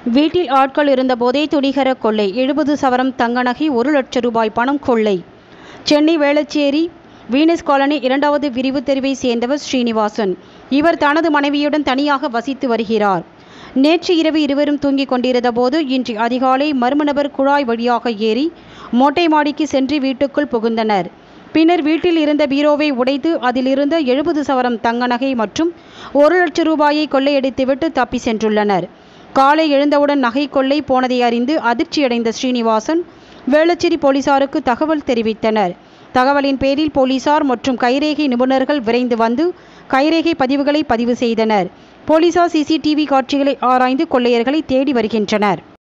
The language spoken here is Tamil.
வீட்டில் ஆட்கள் இருந்தபோதே துணிகர கொள்ளை எழுபது சவரம் தங்க நகை ஒரு லட்சம் ரூபாய் பணம் கொள்ளை சென்னை வேளச்சேரி வீனஸ் காலனி இரண்டாவது விரிவு தெருவை சேர்ந்தவர் ஸ்ரீனிவாசன் இவர் தனது மனைவியுடன் தனியாக வசித்து வருகிறார் நேற்று இரவு இருவரும் தூங்கிக் கொண்டிருந்த போது இன்று அதிகாலை மர்ம நபர் குழாய் வழியாக ஏறி மொட்டை மாடிக்கு சென்று வீட்டுக்குள் புகுந்தனர் பின்னர் வீட்டில் இருந்த பீரோவை உடைத்து அதிலிருந்த எழுபது சவரம் தங்க நகை மற்றும் ஒரு லட்சம் ரூபாயை கொள்ளையடித்துவிட்டு தப்பி சென்றுள்ளனர் காலை எழுந்தவுடன் நகை கொள்ளை போனதை அறிந்து அதிர்ச்சியடைந்த ஸ்ரீனிவாசன் வேளச்சேரி போலீசாருக்கு தகவல் தெரிவித்தனர் தகவலின் பேரில் போலீசார் மற்றும் கைரேகை நிபுணர்கள் விரைந்து வந்து கைரேகை பதிவுகளை பதிவு செய்தனர் போலீசார் சிசிடிவி காட்சிகளை ஆராய்ந்து கொள்ளையர்களை தேடி வருகின்றனர்